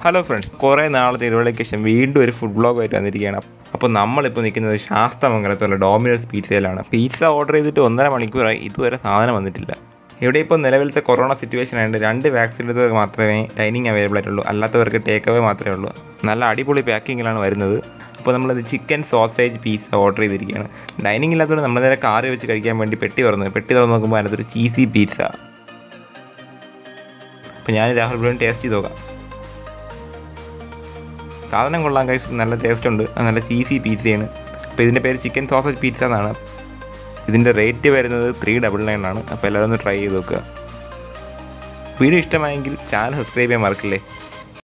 hello friends കുറേ നാളത്തെ ഇടവേളയ്ക്ക് ശേഷം വീണ്ടും ഒരു ഫുഡ് ബ്ലോഗായിട്ട് വന്നിരിക്കുകയാണ് അപ്പോൾ നമ്മളിപ്പോൾ നിൽക്കുന്നത് ശാസ്തമംഗലത്തുള്ള ഡോമിനോസ് പിzzയിലാണ് പിസ്സ ഓർഡർ ചെയ്തിട്ട് ഒന്നര മണിക്കൂറായി ഇതുവരെ സാധനം വന്നിട്ടില്ല ഇവിടെ ഇപ്പോൾ നിലവിലത്തെ കൊറോണ സിറ്റുവേഷൻ ആയതുകൊണ്ട് രണ്ട് വാക്സിൻ എടുത്തവർക്ക് മാത്രമേ ഡൈനിങ് അവൈലബിൾ ആയിട്ടുള്ളൂ അല്ലാത്തവർക്ക് ടേക്ക് അവേ മാത്രമേ ഉള്ളൂ നല്ല അടിപൊളി പാക്കിങ്ങിലാണ് വരുന്നത് അപ്പോൾ നമ്മളത് ചിക്കൻ സോസേജ് പീസ ഓർഡർ ചെയ്തിരിക്കുകയാണ് ഡൈനിങ് ഇല്ലാത്തതുകൊണ്ട് നമ്മൾ നേരെ കാറി വെച്ച് കഴിക്കാൻ വേണ്ടി പെട്ടി തുറന്നു പെട്ടി തുറന്ന് നോക്കുമ്പോൾ അതിനകത്തൊരു ചീസി പീസ അപ്പോൾ ഞാൻ രാഹുൽ ബ്രോൺ ടേസ്റ്റ് ചെയ്ത് നോക്കാം സാധനം കൊള്ളാൻ കഴിച്ച് നല്ല ടേസ്റ്റ് ഉണ്ട് അത് നല്ല സി സി പിzzയാണ് അപ്പോൾ ഇതിൻ്റെ പേര് ചിക്കൻ സോസേജ് പിസ്സ എന്നാണ് ഇതിൻ്റെ റേറ്റ് വരുന്നത് ത്രീ ഡബിൾ നയൻ ആണ് അപ്പോൾ എല്ലാവരും ഒന്ന് ട്രൈ ചെയ്ത് നോക്കുക വീഡിയോ ഇഷ്ടമായെങ്കിൽ ചാനൽ സബ്സ്ക്രൈബ് ചെയ്യാൻ മറക്കില്ലേ